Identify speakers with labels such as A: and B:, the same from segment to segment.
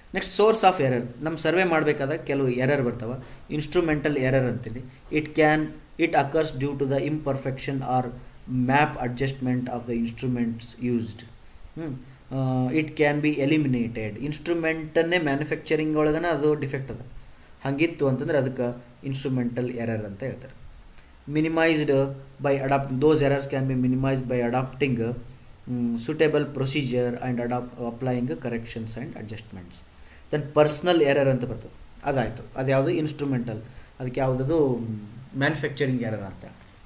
A: next source of error ನಮ್ಮ survey ಮಾಡಬೇಕಾದಾಗ ಕೆಲವು ಎರರ್ ಬರ್ತಾವೆ ಇನ್ಸ್ಟ್ರೂಮೆಂಟಲ್ ಎರರ್ ಅಂತೀನಿ it can it occurs due to the imperfection or map adjustment of the instruments used it can be eliminated ಇನ್ಸ್ಟ್ರೂಮೆಂಟನ್ನೇ manufacturing ಒಳಗನ ಅದು defect ಅದ ಹಾಗಿತ್ತು ಅಂತಂದ್ರೆ ಅದಕ್ಕೆ ಇನ್ಸ್ಟ್ರೂಮೆಂಟಲ್ ಎರರ್ ಅಂತ ಹೇಳ್ತಾರೆ minimised by adapt those errors can be minimised by adapting suitable procedure and adapt applying corrections and adjustments then personal error ಅಂತ ಬರ್ತದೆ ಅದಾಯಿತು ಅದು ಯಾವುದು ಇನ್ಸ್ಟ್ರೂಮೆಂಟಲ್ ಅದಕ್ಕೆ ಯಾವುದದು ಮ್ಯಾನುಫ್ಯಾಕ್ಚರಿಂಗ್ ಎರರ್ ಅಂತ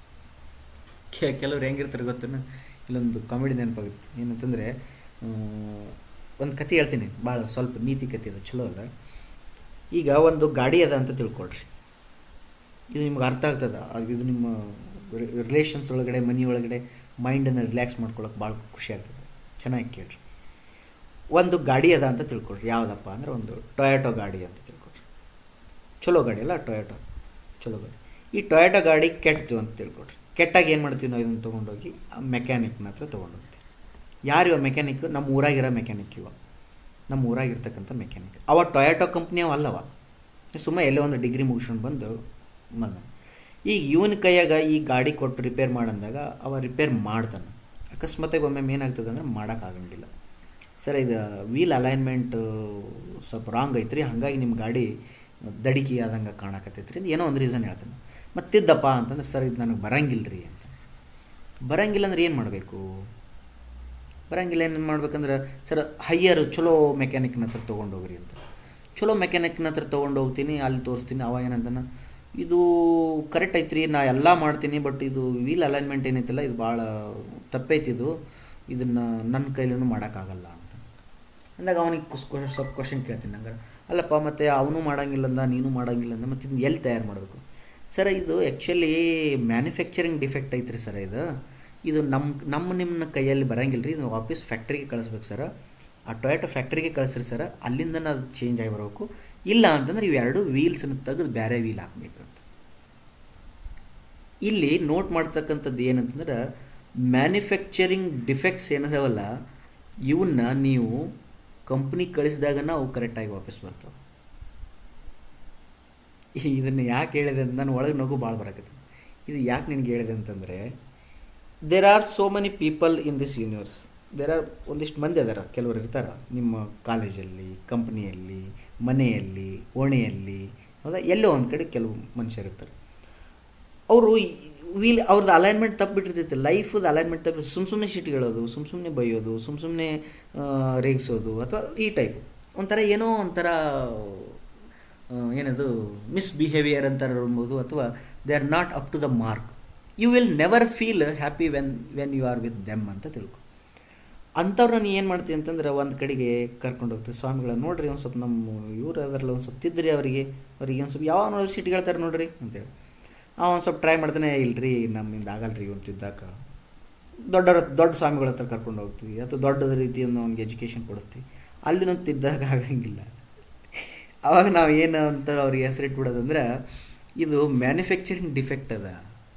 A: ಕೆ ಕೆಲವ್ರು ಹೆಂಗಿರ್ತಾರೆ ಗೊತ್ತೇನು ಇಲ್ಲೊಂದು ಕಾಮಿಡಿ ನೆನಪಾಗುತ್ತೆ ಏನಂತಂದರೆ ಒಂದು ಕತೆ ಹೇಳ್ತೀನಿ ಭಾಳ ಸ್ವಲ್ಪ ನೀತಿ ಕತೆ ಅದು ಚಲೋ ಅಲ್ಲ ಈಗ ಒಂದು ಗಾಡಿ ಅದ ಅಂತ ತಿಳ್ಕೊಳ್ರಿ ಇದು ನಿಮ್ಗೆ ಅರ್ಥ ಆಗ್ತದ ಇದು ನಿಮ್ಮ ರಿಲೇಷನ್ಸ್ ಒಳಗಡೆ ಮನಿ ಒಳಗಡೆ ಮೈಂಡನ್ನು ರಿಲ್ಯಾಕ್ಸ್ ಮಾಡ್ಕೊಳಕ್ಕೆ ಭಾಳ ಖುಷಿ ಆಗ್ತದೆ ಚೆನ್ನಾಗಿ ಕೇಳ್ರಿ ಒಂದು ಗಾಡಿ ಅದ ಅಂತ ತಿಳ್ಕೊಳ್ರಿ ಯಾವುದಪ್ಪ ಅಂದ್ರೆ ಒಂದು ಟೊಯಾಟೊ ಗಾಡಿ ಅಂತ ತಿಳ್ಕೊಳ್ರಿ ಚಲೋ ಗಾಡಿ ಅಲ್ಲ ಟೊಯಾಟೊ ಚಲೋ ಗಾಡಿ ಈ ಟೊಯಾಟೊ ಗಾಡಿ ಕೆಟ್ತು ಅಂತ ತಿಳ್ಕೊಳ್ರಿ ಕೆಟ್ಟಾಗ ಏನು ಮಾಡ್ತೀವಿ ನಾವು ಇದನ್ನು ತೊಗೊಂಡೋಗಿ ಮೆಕ್ಯಾನಿಕ್ನ ಹತ್ರ ತೊಗೊಂಡೋಗ್ತೀವಿ ಯಾರು ಇವ ಮೆಕ್ಯಾನಿಕ್ ನಮ್ಮ ಊರಾಗಿರೋ ಮೆಕ್ಯಾನಿಕ್ ಇವ ನಮ್ಮ ಊರಾಗಿರ್ತಕ್ಕಂಥ ಮೆಕ್ಯಾನಿಕ್ ಅವ ಟೊಯಾಟೊ ಕಂಪ್ನಿ ಅವ ಅಲ್ಲವ ಸುಮ್ಮನೆ ಎಲ್ಲೋ ಒಂದು ಡಿಗ್ರಿ ಮುಗಿಸ್ಕೊಂಡು ಬಂದು ಬಂದ ಈಗ ಇವನ ಕೈಯಾಗ ಈ ಗಾಡಿ ಕೊಟ್ಟು ರಿಪೇರ್ ಮಾಡಂದಾಗ ಅವ ರಿಪೇರ್ ಮಾಡ್ತಾನೆ ಅಕಸ್ಮಾತಾಗಿ ಒಮ್ಮೆ ಏನಾಗ್ತದೆ ಅಂದ್ರೆ ಮಾಡೋಕ್ಕಾಗಂಗಿಲ್ಲ ಸರ್ ಇದು ವೀಲ್ ಅಲೈನ್ಮೆಂಟ್ ಸ್ವಲ್ಪ ರಾಂಗ್ ಐತ್ರಿ ಹಾಗಾಗಿ ನಿಮ್ಮ ಗಾಡಿ ದಡಿಕೆ ಆದಂಗೆ ಕಾಣಕತ್ತೈತ್ರಿ ಏನೋ ಒಂದು ರೀಸನ್ ಹೇಳ್ತಾನೆ ಮತ್ತಿದ್ದಪ್ಪ ಅಂತಂದ್ರೆ ಸರ್ ಇದು ನನಗೆ ಬರಂಗಿಲ್ಲ ರೀ ಅಂತ ಬರಂಗಿಲ್ಲ ಅಂದ್ರೆ ಏನು ಮಾಡಬೇಕು ಬರಂಗಿಲ್ಲ ಏನು ಮಾಡ್ಬೇಕಂದ್ರೆ ಸರ್ ಹೈಯರ್ ಚಲೋ ಮೆಕ್ಯಾನಿಕ್ನ ಹತ್ರ ತೊಗೊಂಡೋಗ್ರಿ ಅಂತ ಚಲೋ ಮೆಕ್ಯಾನಿಕ್ನ ಹತ್ರ ತೊಗೊಂಡು ಹೋಗ್ತೀನಿ ಅಲ್ಲಿ ತೋರಿಸ್ತೀನಿ ಅವ ಏನಂತಾನೆ ಇದು ಕರೆಕ್ಟ್ ಐತ್ರಿ ನಾ ಎಲ್ಲ ಮಾಡ್ತೀನಿ ಬಟ್ ಇದು ವೀಲ್ ಅಲೈನ್ಮೆಂಟ್ ಏನೈತಿಲ್ಲ ಇದು ಭಾಳ ತಪ್ಪೈತಿದು ಇದನ್ನು ನನ್ನ ಕೈಲೂ ಮಾಡೋಕ್ಕಾಗಲ್ಲ ಅಂತ ಅಂದಾಗ ಅವನಿಗೆ ಕುಸ್ ಸ್ವಲ್ಪ ಕ್ವಶನ್ ಕೇಳ್ತೀನಿ ಹಂಗಾರೆ ಅಲ್ಲಪ್ಪ ಮತ್ತು ಅವನು ಮಾಡೋಂಗಿಲ್ಲ ಅಂದ ನೀನು ಮಾಡೋಂಗಿಲ್ಲ ಅಂದ ಮತ್ತು ಇದನ್ನ ಎಲ್ಲಿ ತಯಾರು ಮಾಡಬೇಕು ಸರ್ ಇದು ಆ್ಯಕ್ಚುಲಿ ಮ್ಯಾನುಫ್ಯಾಕ್ಚರಿಂಗ್ ಡಿಫೆಕ್ಟ್ ಐತ್ರಿ ಸರ್ ಇದು ಇದು ನಮ್ಮ ನಮ್ಮ ನಿಮ್ಮ ಕೈಯಲ್ಲಿ ಬರೋಂಗಿಲ್ಲ ರೀ ಇದು ವಾಪಸ್ ಫ್ಯಾಕ್ಟ್ರಿಗೆ ಕಳಿಸ್ಬೇಕು ಸರ್ ಆ ಟೊಯಾಟೊ ಫ್ಯಾಕ್ಟ್ರಿಗೆ ಕಳಿಸ್ರಿ ಸರ್ ಅಲ್ಲಿಂದ ಅದು ಚೇಂಜ್ ಆಗಿ ಬರಬೇಕು ಇಲ್ಲ ಅಂತಂದ್ರೆ ಇವೆರಡು ವೀಲ್ಸನ್ನು ತೆಗೆದು ಬೇರೆ ವೀಲ್ ಹಾಕ್ಬೇಕಂತ ಇಲ್ಲಿ ನೋಟ್ ಮಾಡ್ತಕ್ಕಂಥದ್ದು ಏನಂತಂದ್ರೆ ಮ್ಯಾನುಫ್ಯಾಕ್ಚರಿಂಗ್ ಡಿಫೆಕ್ಟ್ಸ್ ಏನದಾವಲ್ಲ ಇವನ್ನ ನೀವು ಕಂಪ್ನಿಗೆ ಕಳಿಸಿದಾಗ ಅವು ಕರೆಕ್ಟಾಗಿ ವಾಪಸ್ ಬರ್ತಾವೆ ಇದನ್ನು ಯಾಕೆ ಹೇಳಿದೆ ಅಂತ ನಾನು ಒಳಗೆ ನಗು ಭಾಳ ಬರಕತ್ತೆ ಇದು ಯಾಕೆ ನಿನಗೆ ಹೇಳಿದೆ ಅಂತಂದರೆ there are so many people in this universe there are ಒಂದಿಷ್ಟು ಮಂದಿ ಅದಾರ ಕೆಲವರು ಇರ್ತಾರ ನಿಮ್ಮ ಕಾಲೇಜಲ್ಲಿ ಕಂಪ್ನಿಯಲ್ಲಿ ಮನೆಯಲ್ಲಿ ಓಣೆಯಲ್ಲಿ ಹೌದಾ ಎಲ್ಲೋ ಒಂದು ಕಡೆ ಕೆಲವು ಮನುಷ್ಯರು ಇರ್ತಾರೆ ಅವರು ವೀಲ್ ಅವ್ರದ್ದು ಅಲೈನ್ಮೆಂಟ್ ತಪ್ಪಿಬಿಟ್ಟಿರ್ತೈತೆ ಲೈಫದ ಅಲೈನ್ಮೆಂಟ್ ತಪ್ಪಿ ಸುಮ್ಮ ಸುಮ್ಮನೆ ಸಿಟ್ಗಳೋದು ಸುಮ್ಮ ಸುಮ್ಮನೆ ಬೈಯೋದು ಸುಮ್ಮ ಸುಮ್ಮನೆ ರೇಗಿಸೋದು ಅಥವಾ ಈ ಟೈಪ್ ಒಂಥರ ಏನೋ ಒಂಥರ ಏನದು ಮಿಸ್ಬಿಹೇವಿಯರ್ ಅಂತ ಇರ್ಬೋದು ಅಥವಾ they are not up to the mark you will never feel happy when when you are with them ಅಂತ ತಿಳ್ಕೊ ಅಂಥವ್ರನ್ನ ಏನು ಮಾಡ್ತೀವಿ ಅಂತಂದ್ರೆ ಒಂದು ಕಡೆಗೆ ಕರ್ಕೊಂಡು ಹೋಗ್ತೀವಿ ಸ್ವಾಮಿಗಳ ನೋಡ್ರಿ ಒಂದು ಸ್ವಲ್ಪ ನಮ್ಮ ಇವ್ರು ಅದರಲ್ಲ ಒಂದು ಸ್ವಲ್ಪ ತಿದ್ರಿ ಅವರಿಗೆ ಅವರಿಗೆ ಒಂದು ಸ್ವಲ್ಪ ಯಾವ ನೋಡಿ ಸಿಟ್ಟು ಹೇಳ್ತಾರೆ ನೋಡ್ರಿ ಅಂತೇಳಿ ಅವ ಒಂದು ಸ್ವಲ್ಪ ಟ್ರೈ ಮಾಡ್ತಾನೆ ಇಲ್ರಿ ನಮ್ಮಿಂದ ಆಗಲ್ರಿ ಒಂದು ತಿದ್ದಾಕ ದೊಡ್ಡವ್ರ ದೊಡ್ಡ ಸ್ವಾಮಿಗಳ ಹತ್ರ ಕರ್ಕೊಂಡು ಹೋಗ್ತೀವಿ ಅಥವಾ ದೊಡ್ಡದ ರೀತಿಯಿಂದ ಅವ್ನಿಗೆ ಎಜುಕೇಷನ್ ಕೊಡಿಸ್ತೀವಿ ಅಲ್ಲಿ ನಾವು ತಿದ್ದಾಗ ಆಗಂಗಿಲ್ಲ ಅವಾಗ ನಾವು ಏನು ಅಂತ ಅವ್ರಿಗೆ ಹೆಸರಿಟ್ಬಿಡೋದಂದ್ರೆ ಇದು ಮ್ಯಾನುಫ್ಯಾಕ್ಚರಿಂಗ್ ಡಿಫೆಕ್ಟ್ ಅದ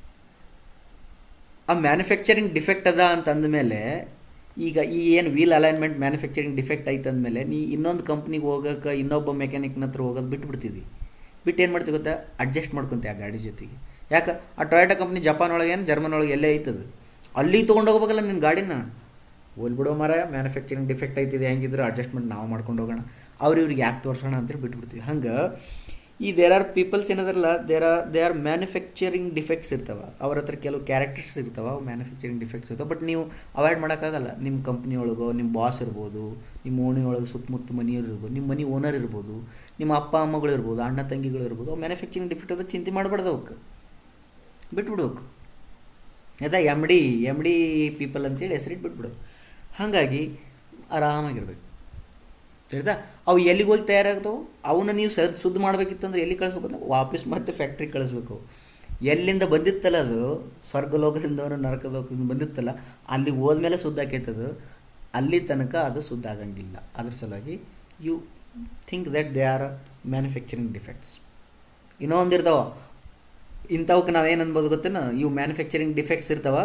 A: ಆ ಮ್ಯಾನುಫ್ಯಾಕ್ಚರಿಂಗ್ ಡಿಫೆಕ್ಟ್ ಅದ ಅಂತ ಅಂದಮೇಲೆ ಈಗ ಈ ಏನು ವೀಲ್ ಅಲೈನ್ಮೆಂಟ್ ಮ್ಯಾನುಫ್ಯಾಕ್ಚರಿಂಗ್ ಡಿಫೆಕ್ಟ್ ಐತೆ ಅಂದಮೇಲೆ ನೀ ಇನ್ನೊಂದು ಕಂಪ್ನಿಗೆ ಹೋಗೋಕೆ ಇನ್ನೊಬ್ಬ ಮೆಕ್ಯಾನಿಕ್ನ ಹತ್ರ ಹೋಗೋದು ಬಿಟ್ಬಿಡ್ತಿದ್ದಿ ಬಿಟ್ಟು ಏನು ಮಾಡ್ತೀವಿ ಗೊತ್ತಾ ಅಡ್ಜಸ್ಟ್ ಮಾಡ್ಕೊತೀವಿ ಆ ಗಾಡಿ ಜೊತೆಗೆ ಯಾಕೆ ಆ ಟೊಯೋಟಾ ಕಂಪ್ನಿ ಜಪಾನ್ ಒಳಗೆ ಏನು ಜರ್ಮನ್ ಒಳಗೆ ಎಲ್ಲೇ ಐತದು ಅಲ್ಲಿಗೆ ತೊಗೊಂಡು ಹೋಗ್ಬೇಕಲ್ಲ ನಿನ್ನ ಗಾಡಿನ ಹೋಲ್ಬಿಡೋ ಮರ ಮ್ಯಾನುಫ್ಯಾಕ್ಚರಿಂಗ್ ಡಿಫೆಕ್ಟ್ ಐತಿದೆ ಹೆಂಗಿದ್ರೆ ಅಡ್ಜಸ್ಟ್ಮೆಂಟ್ ನಾವು ಮಾಡ್ಕೊಂಡು ಹೋಗೋಣ ಅವ್ರು ಇವ್ರಿಗೆ ಯಾಕೆ ತೋರಿಸೋಣ ಅಂತೇಳಿ ಬಿಟ್ಬಿಡ್ತೀವಿ ಹಂಗೆ ಈ ದೇರ್ ಆರ್ ಪೀಪಲ್ಸ್ ಏನದಾರಲ್ಲ there are they are manufacturing defects ಇರ್ತಾವೆ ಅವ್ರ ಹತ್ರ ಕೆಲವು ಕ್ಯಾರೆಕ್ಟರ್ಸ್ ಇರ್ತಾವೆ ಅವು ಮ್ಯಾನುಫ್ಯಾಕ್ಚರಿಂಗ್ ಡಿಫೆಕ್ಟ್ಸ್ ಇರ್ತಾವೆ ಬಟ್ ನೀವು ಅವಾಯ್ಡ್ ಮಾಡೋಕ್ಕಾಗಲ್ಲ ನಿಮ್ಮ ಕಂಪ್ನಿ ಒಳಗೋ ನಿಮ್ಮ ಬಾಸ್ ಇರ್ಬೋದು ನಿಮ್ಮ ಓಣಿ ಒಳಗೆ ಸುತ್ತಮುತ್ತ ಮನೆಯವ್ರು ಇರ್ಬೋದು ನಿಮ್ಮ ಮನೆ ಓನರ್ ಇರ್ಬೋದು ನಿಮ್ಮ ಅಪ್ಪ ಅಮ್ಮಗಳು ಇರ್ಬೋದು ಅಣ್ಣ ತಂಗಿಗಳು ಇರ್ಬೋದು ಅವು ಮ್ಯಾನುಫ್ಯಾಕ್ಚರಿಂಗ್ ಡಿಫೆಕ್ಟ್ ಅದ ಚಿಂತೆ ಮಾಡಬಾರ್ದು ಅವಕ್ಕೆ ಬಿಟ್ಬಿಡ್ಬೇಕು ಆಯ್ತಾ M D M D people ಅಂತೇಳಿ ಹೆಸರಿಟ್ಟು ಬಿಟ್ಬಿಡೋದು ಹಾಗಾಗಿ ಆರಾಮಾಗಿರ್ಬೇಕು ತಿಳಿತಾ ಅವು ಎಲ್ಲಿಗೆ ಹೋಗಿ ತಯಾರಾಗ್ತಾವೆ ಅವನ್ನ ನೀವು ಸ ಶುದ್ಧ ಮಾಡಬೇಕಿತ್ತಂದ್ರೆ ಎಲ್ಲಿ ಕಳಿಸ್ಬೇಕು ಅಂದ್ರೆ ವಾಪಸ್ ಮತ್ತೆ ಫ್ಯಾಕ್ಟ್ರಿಗೆ ಕಳಿಸ್ಬೇಕು ಎಲ್ಲಿಂದ ಬಂದಿತ್ತಲ್ಲ ಅದು ಸ್ವರ್ಗಲೋಕದಿಂದವನು ನರಕಲೋಕದಿಂದ ಬಂದಿತ್ತಲ್ಲ ಅಲ್ಲಿ ಹೋದ್ಮೇಲೆ ಶುದ್ಧ ಆಕೈತದು ಅಲ್ಲಿ ತನಕ ಅದು ಶುದ್ಧ ಆಗಂಗಿಲ್ಲ ಅದ್ರ ಸಲುವಾಗಿ you think that they are manufacturing defects ಇನ್ನೂ ಒಂದಿರ್ತಾವ ಇಂಥವಕ್ಕೆ ನಾವೇನು ಅನ್ಬೋದು ಗೊತ್ತೇನ ಇವು ಮ್ಯಾನುಫ್ಯಾಕ್ಚರಿಂಗ್ ಡಿಫೆಕ್ಟ್ಸ್ ಇರ್ತಾವ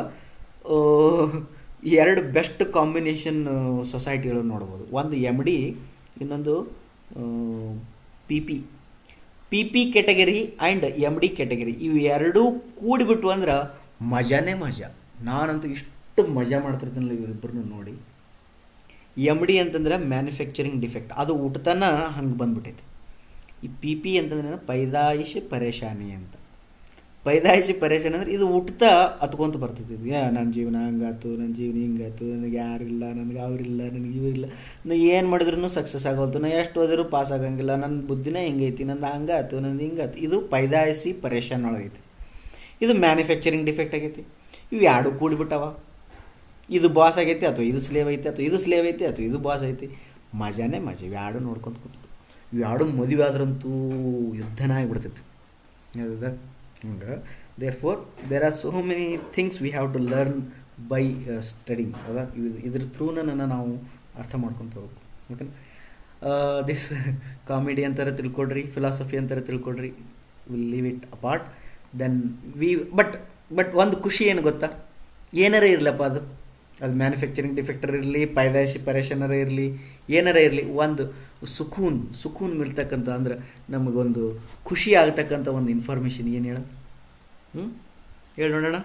A: ಎರಡು ಬೆಸ್ಟ್ ಕಾಂಬಿನೇಷನ್ ಸೊಸೈಟಿಗಳು ನೋಡ್ಬೋದು ಒಂದು ಎಮ್ ಡಿ ಇನ್ನೊಂದು P P P P category and M D category ಇವು ಎರಡೂ ಕೂಡಿಬಿಟ್ಟು ಅಂದ್ರೆ ಮಜಾನೇ ಮಜಾ ನಾನಂತೂ ಇಷ್ಟು ಮಜಾ ಮಾಡ್ತಿರ್ತೀನಲ್ಲ ಇವರಿಬ್ಬರನ್ನು ನೋಡಿ ಎಮ್ ಡಿ ಅಂತಂದ್ರೆ ಮ್ಯಾನುಫ್ಯಾಕ್ಚರಿಂಗ್ ಡಿಫೆಕ್ಟ್ ಅದು ಊಟತನ ಹಂಗೆ ಬಂದ್ಬಿಟ್ಟೈತಿ ಈ ಪಿ ಪಿ ಅಂತಂದ್ರೆ ಪೈದಾಯಿಷ್ ಪರೇಶಾನಿ ಅಂತ ಪೈದಾಯಿಷಿ ಪರೇಶಾನಿ ಅಂದ್ರೆ ಇದು ಊಟದ ಹತ್ಕೊಂತ ಬರ್ತೈತಿ ಇದು ಏ ನನ್ನ ಜೀವನ ಹಂಗಾತು ನನ್ನ ಜೀವನ ಹಿಂಗಾತು ನನಗೆ ಯಾರಿಲ್ಲ ನನಗೆ ಅವರಿಲ್ಲ ನನಗೆ ಇವರಿಲ್ಲ ನಾ ಏನು ಮಾಡಿದ್ರು ಸಕ್ಸಸ್ ಆಗೋಲ್ತು ನಾ ಎಷ್ಟು ಓದಿದ್ರು ಪಾಸ್ ಆಗಂಗಿಲ್ಲ ನನ್ನ ಬುದ್ಧಿನೇ ಹಿಂಗೈತಿ ನಂದು ಹಂಗಾತು ನಂದು ಹಿಂಗಾತು ಇದು ಪೈದಾಯಿಸಿ ಪರೇಶಾನ್ ಒಳಗೈತಿ ಇದು ಮ್ಯಾನುಫ್ಯಾಕ್ಚರಿಂಗ್ ಡಿಫೆಕ್ಟ್ ಆಗೈತಿ ಇವು ಎರಡು ಕೂಡಿಬಿಟ್ಟವ ಇದು ಬಾಸ್ ಆಗೈತಿ ಅಥವಾ ಇದು ಸ್ಲೇವ್ ಐತಿ ಅಥವಾ ಇದು ಸ್ಲೇವ್ ಐತಿ ಅಥವಾ ಇದು ಬಾಸ್ ಐತಿ ಮಜಾನೇ ಮಜಾ ಇವು ಎರಡು ನೋಡ್ಕೊಂತ ಕೂತ್ಬಿಟ್ಟು ಇವು ಎರಡು ಮದುವೆ ಆದ್ರಂತೂ ಯುದ್ಧನ ಆಗಿಬಿಡ್ತೈತಿ ಹೌದಾ ಹಂಗೆ therefore there are so many things we have to learn by studying ಹೌದಾ ಇದು ಇದ್ರ ಥ್ರೂನ ನಾವು ಅರ್ಥ ಮಾಡ್ಕೊತ ಹೋಗ್ಬೇಕು ಓಕೆನಾ ದಿಸ್ ಕಾಮಿಡಿ ಅಂತಾರೆ ತಿಳ್ಕೊಡ್ರಿ ಫಿಲಾಸಫಿ ಅಂತಾರೆ ತಿಳ್ಕೊಡ್ರಿ will leave it apart then we but but ಒಂದು ಖುಷಿ ಏನು ಗೊತ್ತಾ ಏನಾರ ಇರಲಪ್ಪ ಅದು ಅದು ಮ್ಯಾನುಫ್ಯಾಕ್ಚರಿಂಗ್ ಡಿಫೆಕ್ಟರ್ ಇರಲಿ ಪೈದಾಯಿಸಿ ಪರೇಶನರ ಇರಲಿ ಏನಾರ ಇರಲಿ ಒಂದು ಸುಕೂನ್ ಸುಕೂನ್ ಮಿಳ್ತಕ್ಕಂಥ ಅಂದ್ರೆ ನಮಗೊಂದು ಖುಷಿ ಆಗ್ತಕ್ಕಂಥ ಒಂದು ಇನ್ಫಾರ್ಮೇಷನ್ ಏನು ಹೇಳ ಹ್ಞೂ ಹೇಳಿ ನೋಡೋಣ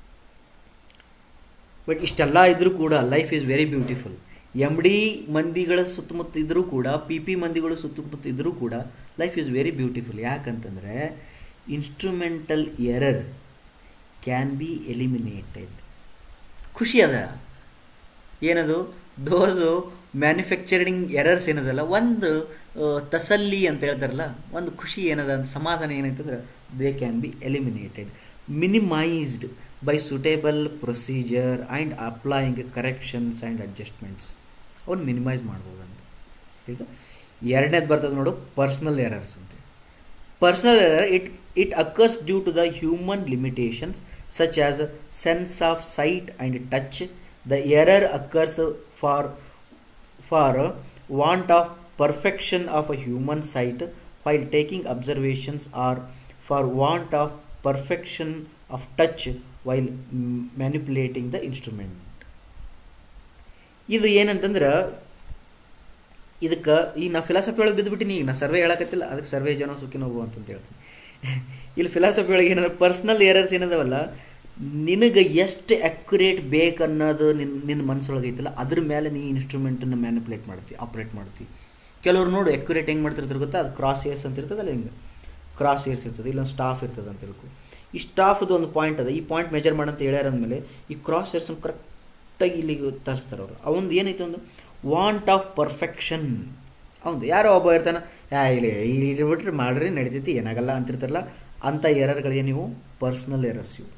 A: ಬಟ್ ಇಷ್ಟೆಲ್ಲ ಇದ್ರೂ ಕೂಡ life is very beautiful M D ಮಂದಿಗಳ ಸುತ್ತಮುತ್ತ ಇದ್ರೂ ಕೂಡ ಪಿ ಪಿ ಮಂದಿಗಳು ಸುತ್ತಮುತ್ತ ಇದ್ರೂ ಕೂಡ ಲೈಫ್ ಈಸ್ ವೆರಿ ಬ್ಯೂಟಿಫುಲ್ ಯಾಕಂತಂದರೆ instrumental error can be eliminated ಖುಷಿ ಅದ ಏನದು ದೋಸು ಮ್ಯಾನುಫ್ಯಾಕ್ಚರಿಂಗ್ ಎರರ್ಸ್ ಏನದಲ್ಲ ಒಂದು ತಸಲ್ಲಿ ಅಂತ ಹೇಳ್ತಾರಲ್ಲ ಒಂದು ಖುಷಿ ಏನದ ಅಂತ ಸಮಾಧಾನ ಏನೈತಂದ್ರೆ they can be eliminated minimised by suitable procedure and applying corrections and adjustments ಅವನ್ನ ಮಿನಿಮೈಸ್ ಮಾಡ್ಬೋದು ಅಂತ ಈಗ ಎರಡನೇದು ಬರ್ತದೆ ನೋಡು ಪರ್ಸ್ನಲ್ ಎರರ್ಸ್ ಅಂತ personal error it it occurs due to the human limitations such as sense of sight and touch the error occurs for for want of perfection of a human sight while taking observations or for want of perfection of touch while manipulating the instrument ಇದು ಏನಂತಂದ್ರೆ ಇದಕ್ಕೆ ಈಗ ನಾ philosophy ಒಳಗೆ ಬಿದ್ದುಬಿಟ್ಟಿನಿ ಈಗ ನಾ survey ಹೇಳಕತ್ತಿಲ್ಲ ಅದಕ್ಕೆ survey ಜನ ಸುಖಿ ನೋವು ಅಂತಂತ ಹೇಳ್ತೀನಿ ಇಲ್ಲಿ ಫಿಲಾಸಫಿ ಒಳಗೆ ಏನಾರ ಪರ್ಸ್ನಲ್ ಎರರ್ಸ್ ಏನದವಲ್ಲ ನಿನಗೆ ಎಷ್ಟು ಅಕ್ಯುರೇಟ್ ಬೇಕನ್ನೋದು ನಿನ್ನ ನಿನ್ನ ಮನಸ್ಸೊಳಗೆ ಐತಲ್ಲ ಅದ್ರ ಮೇಲೆ ನೀ ಇನ್ಸ್ಟ್ರೂಮೆಂಟನ್ನು ಮ್ಯಾನಿಪುಲೇಟ್ ಮಾಡ್ತಿ ಆಪ್ರೇಟ್ ಮಾಡ್ತಿ ಕೆಲವ್ರು ನೋಡು ಅಕ್ಯುರೇಟ್ ಹೆಂಗೆ ಮಾಡ್ತಿರ್ತಾರೆ ಗೊತ್ತಾ ಅದು ಕ್ರಾಸ್ ಏರ್ಸ್ ಅಂತ ಇರ್ತದಲ್ಲ ಹಿಂಗೆ ಕ್ರಾಸ್ ಏರ್ಸ್ ಇರ್ತದೆ ಇಲ್ಲೊಂದು ಸ್ಟಾಫ್ ಇರ್ತದೆ ಅಂತ ತಿಳ್ಕೊ ಈ ಸ್ಟಾಫ್ದು ಒಂದು ಪಾಯಿಂಟ್ ಅದ ಈ ಪಾಯಿಂಟ್ ಮೆಜರ್ ಮಾಡಂತ ಹೇಳ್ಯಾರ ಅಂದಮೇಲೆ ಈ ಕ್ರಾಸ್ ಏರ್ಸ್ ಕರೆಕ್ಟಾಗಿ ಇಲ್ಲಿಗೆ ತರಿಸ್ತಾರೆ ಅವರು ಅವನದು ಏನೈತೆ ಒಂದು ವಾಂಟ್ ಆಫ್ ಪರ್ಫೆಕ್ಷನ್ ಅವನು ಯಾರೋ ಒಬ್ಬ ಇರ್ತಾನೆ ಯಾ ಇಲ್ಲಿ ಇಲ್ಲಿ ಬಿಟ್ರೆ ಮಾಡ್ರಿ ನಡೀತೈತಿ ಏನಾಗಲ್ಲ ಅಂತಿರ್ತಾರಲ್ಲ ಅಂಥ ಎರರ್ಗಳಿಗೆ ನೀವು ಪರ್ಸ್ನಲ್ ಎರರ್ಸ್ ಇವು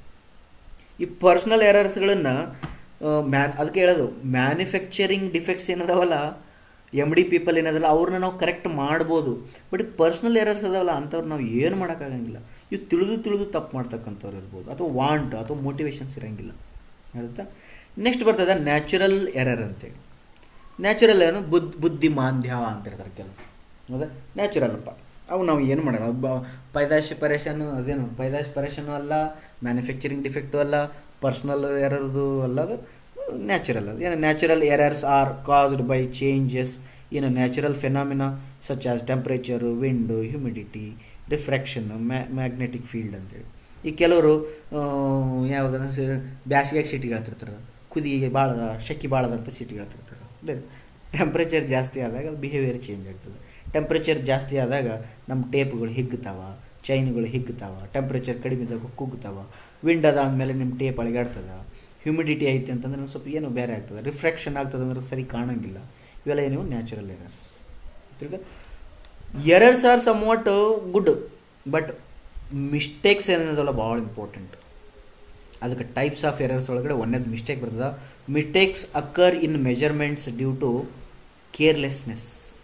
A: ಈ ಪರ್ಸ್ನಲ್ ಎರರ್ಸ್ಗಳನ್ನು ಮ್ಯಾನ್ ಅದಕ್ಕೆ ಹೇಳೋದು ಮ್ಯಾನುಫ್ಯಾಕ್ಚರಿಂಗ್ ಡಿಫೆಕ್ಟ್ಸ್ ಏನದಾವಲ್ಲ ಎಮ್ ಡಿ ಪೀಪಲ್ ಏನದಲ್ಲ ಅವ್ರನ್ನ ನಾವು ಕರೆಕ್ಟ್ ಮಾಡ್ಬೋದು ಬಟ್ ಪರ್ಸ್ನಲ್ ಎರರ್ಸ್ ಅದಾವಲ್ಲ ಅಂಥವ್ರು ನಾವು ಏನು ಮಾಡೋಕ್ಕಾಗಂಗಿಲ್ಲ ಇವು ತಿಳಿದು ತಿಳಿದು ತಪ್ಪು ಮಾಡ್ತಕ್ಕಂಥವ್ರು ಇರ್ಬೋದು ಅಥವಾ ವಾಂಟ್ ಅಥವಾ ಮೋಟಿವೇಶನ್ಸ್ ಇರೋಂಗಿಲ್ಲ ಆಗುತ್ತಾ ನೆಕ್ಸ್ಟ್ ಬರ್ತದೆ ನ್ಯಾಚುರಲ್ ಎರರ್ ಅಂತೇಳಿ ನ್ಯಾಚುರಲ್ ಏನು ಬುದ್ಧಿ ಬುದ್ಧಿಮಾಂದ್ಯ ಅಂತ ಹೇಳ್ತಾರೆ ಕೆಲವು ಹೌದಾ ನ್ಯಾಚುರಲ್ ಅಪ್ಪ ಅವು ನಾವು ಏನು ಮಾಡೋಣ ಬ ಪೈದಾಶ್ ಪರೇಶನ್ ಅದೇನು ಪೈದಾಶ್ ಪರೇಶನು ಅಲ್ಲ ಮ್ಯಾನುಫ್ಯಾಕ್ಚರಿಂಗ್ ಡಿಫೆಕ್ಟು ಅಲ್ಲ ಪರ್ಸ್ನಲ್ ಎರರ್ದು ಅಲ್ಲ ಅದು ನ್ಯಾಚುರಲ್ ಅದು ಏನು natural errors are caused by changes in natural phenomena such as temperature wind humidity refraction mag magnetic field ಅಂತೇಳಿ ಈ ಕೆಲವರು ಯಾವಾಗ ಬ್ಯಾಸಿಗೆಗೆ ಸಿಟಿಗೆ ಹೇಳ್ತಿರ್ತಾರೆ ಕುದಿಗೆ ಭಾಳ ಶೆಕಿ ಭಾಳದಂತ ಸಿಟಿಗೆ ಹೇಳ್ತಿರ್ತಾರೆ ಟೆಂಪ್ರೇಚರ್ ಜಾಸ್ತಿ ಆದಾಗ ಅದು ಬಿಹೇವಿಯರ್ ಚೇಂಜ್ ಆಗ್ತದೆ ಟೆಂಪ್ರೇಚರ್ ಜಾಸ್ತಿ ಆದಾಗ ನಮ್ಮ ಟೇಪ್ಗಳು ಹಿಗ್ತಾವ ಚೈನ್ಗಳು ಹಿಗ್ತಾವ ಟೆಂಪ್ರೇಚರ್ ಕಡಿಮೆ ಇದ್ದಾಗ ಕುಗ್ತಾವ ವಿಂಡ್ ಅದಾದಮೇಲೆ ನಿಮ್ಮ ಟೇಪ್ ಅಳಿಗಾಡ್ತದೆ ಹ್ಯುಮಿಡಿಟಿ ಐತೆ ಅಂತಂದ್ರೆ ಸ್ವಲ್ಪ ಏನೋ ಬೇರೆ ಆಗ್ತದೆ ರಿಫ್ರಾಕ್ಷನ್ ಆಗ್ತದೆ ಅಂದ್ರೆ ಸರಿ ಕಾಣಂಗಿಲ್ಲ ಇವೆಲ್ಲ ಏನು ನ್ಯಾಚುರಲ್ ಎರರ್ಸ್ ತಿರ್ಗ errors are somewhat good but mistakes ಏನದಲ್ಲ ಭಾಳ ಇಂಪಾರ್ಟೆಂಟ್ ಅದಕ್ಕೆ ಟೈಪ್ಸ್ ಆಫ್ ಎರರ್ಸ್ ಒಳಗಡೆ ಒಂದೇದು ಮಿಸ್ಟೇಕ್ ಬರ್ತದೆ mistakes occur in measurements due to carelessness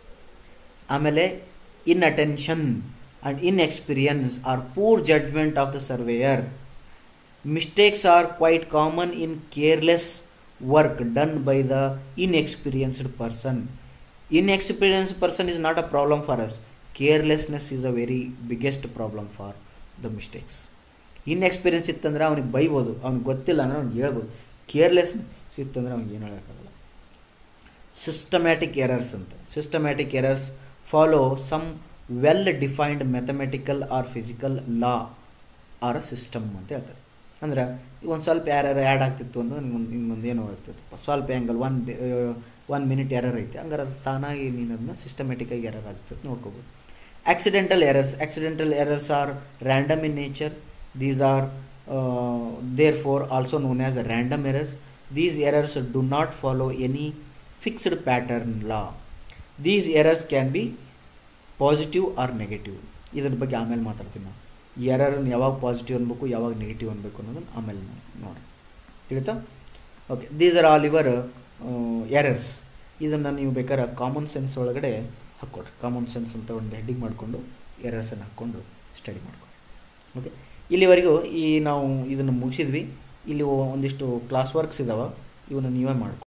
A: ಆಮೇಲೆ inattention and inexperience or poor judgement of the surveyor mistakes are quite common in careless work done by the inexperienced person inexperience person is not a problem for us carelessness is a very biggest problem for the mistakes inexperience ಇತ್ತಂದ್ರೆ ಅವ್ನಿಗೆ ಬೈಬೋದು ಅವ್ನಿಗೆ ಗೊತ್ತಿಲ್ಲ ಅಂದ್ರೆ ಅವ್ನಿಗೆ ಹೇಳ್ಬೋದು carelessness ಇತ್ತಂದ್ರೆ ಅವ್ನಿಗೆ ಏನು ಹೇಳೋಕ್ಕಾಗಲ್ಲ ಸಿಸ್ಟಮ್ಯಾಟಿಕ್ ಎರರ್ಸ್ ಅಂತ systematic errors follow some well defined mathematical or physical law or a system ಅಂತ ಹೇಳ್ತಾರೆ ಅಂದ್ರೆ ಒಂದು ಸ್ವಲ್ಪ ಯಾರ್ಯಾರು ಆ್ಯಡ್ ಆಗ್ತಿತ್ತು ಅಂದ್ರೆ ನಿಮ್ಗೊಂದು ನಿಮ್ಗೊಂದು ಏನೋ ಆಗ್ತಿತ್ತಪ್ಪ ಸ್ವಲ್ಪ angle one one minute error ಐತೆ ಹಂಗಾರೆ ಅದು ತಾನಾಗಿ ನೀನು ಅದನ್ನ ಸಿಸ್ಟಮೆಟಿಕಾಗಿ ಎರರ್ ಆಗ್ತದೆ ನೋಡ್ಕೋಬೋದು accidental errors accidental errors are random in nature these are uh, therefore also known as random errors these errors do not follow any fixed pattern law these errors can be positive or negative ಇದ್ರ ಬಗ್ಗೆ ಆಮೇಲೆ ಮಾತಾಡ್ತೀನಿ ನಾವು ಎರರ್ನ ಯಾವಾಗ positive ಅನ್ಬೇಕು ಯಾವಾಗ negative ಅನ್ಬೇಕು ಅನ್ನೋದನ್ನು ಆಮೇಲೆ ನೋಡಿ ತಿಳಿತಾ okay these are all your errors ಇದನ್ನು ನೀವು ಬೇಕಾದ್ರೆ ಕಾಮನ್ ಸೆನ್ಸ್ ಒಳಗಡೆ ಹಾಕ್ಕೊಡ್ರಿ ಕಾಮನ್ ಸೆನ್ಸ್ ಅಂತ ಒಂದು ಹೆಡ್ಡಿಂಗ್ ಮಾಡಿಕೊಂಡು ಎರರ್ಸನ್ನು ಹಾಕ್ಕೊಂಡು ಸ್ಟಡಿ ಮಾಡ್ಕೊಡಿ ಓಕೆ ಇಲ್ಲಿವರೆಗೂ ಈ ನಾವು ಇದನ್ನು ಮುಗಿಸಿದ್ವಿ ಇಲ್ಲಿ ಒಂದಿಷ್ಟು ಕ್ಲಾಸ್ ವರ್ಕ್ಸ್ ಇದ್ದಾವೆ ಇವನ್ನ ನೀವೇ ಮಾಡ್ಕೊ